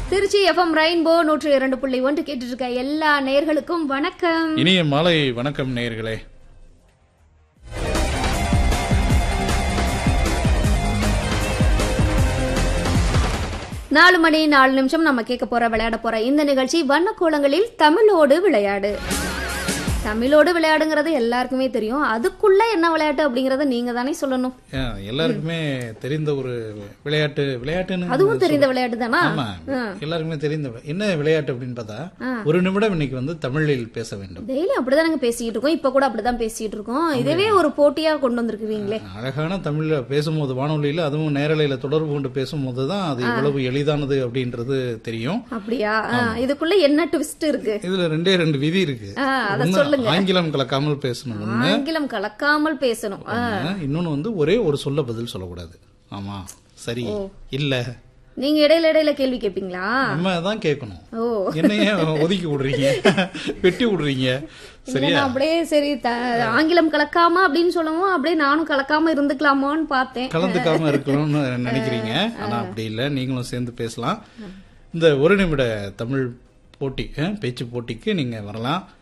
Trichy FM rainbow நூற்று இரண்டு புள்ளி ஒன்று கேட்டுட்டு இருக்க எல்லா நேர்களுக்கும் வணக்கம் இனிய மாலை வணக்கம் நேயர்களே நாலு மணி நாலு நிமிஷம் நம்ம கேட்க போற விளையாட போற இந்த நிகழ்ச்சி வண்ணக்கோலங்களில் தமிழோடு விளையாடு தமிழோடு விளையாடுங்கிறது எல்லாருக்குமே தெரியும் அதுக்குள்ள என்ன விளையாட்டு அப்படிங்கறத நீங்க தானே சொல்லணும் ஏன், எல்லாருக்குமே தெரிந்த ஒரு விளையாட்டு விளையாட்டுன்னு அதுவும் தெரிந்த விளையாட்டு தானா ஆமா எல்லாருக்குமே தெரிந்த வி- என்ன விளையாட்டு அப்படின்னு பார்த்தா ஒரு நிமிடம் இன்னைக்கு வந்து தமிழில் பேச வேண்டும் டெய்லி அப்படிதானங்க பேசிட்டு இருக்கோம் இப்ப கூட அப்படிதான் பேசிட்டு இருக்கோம் இதுவே ஒரு போட்டியா கொண்டு வந்திருக்குவீங்களே அழகான தமிழ்ல பேசும்போது வானொலியில அதுவும் நேரலையில தொடர்பு கொண்டு பேசும்போது தான் அது எவ்வளவு எளிதானது அப்படின்றது தெரியும் அப்படியா ஆ, இதுக்குள்ள என்ன ட்விஸ்ட் இருக்கு இதுல ரெண்டே ரெண்டு விதி இருக்கு ஆ, அத ஒண்ணு சொல்லுங்க ஆங்கிலம் கலக்காமல் பேசணும் ஒண்ணு ஆங்கிலம் கலக்காமல் பேசணும் ஆ, ஒண்ணு. இன்னொன்னு வந்து ஒரே ஒரு சொல்ல பதில் சொல்லக்கூடாது ஆமா சரி இல்ல நீங்க இடையில இடையில கேள்வி கேட்பீங்களா நம்ம தான் கேட்கணும் ஓ என்னைய ஒதுக்கி விடுறீங்க வெட்டி விடுறீங்க இல்ல, சரியா நான் அப்படியே சரி த- ஆங்கிலம் கலக்காம அப்படின்னு சொல்லவும் அப்படியே நானும் கலக்காம இருந்துக்கலாமோன்னு பார்த்தேன் கலந்துக்காம இருக்கணும்னு நினைக்கிறீங்க ஆனா அப்படி இல்ல நீங்களும் சேர்ந்து பேசலாம் இந்த ஒரு நிமிட தமிழ் போட்டி அஹ், பேச்சு போட்டிக்கு நீங்க வரலாம்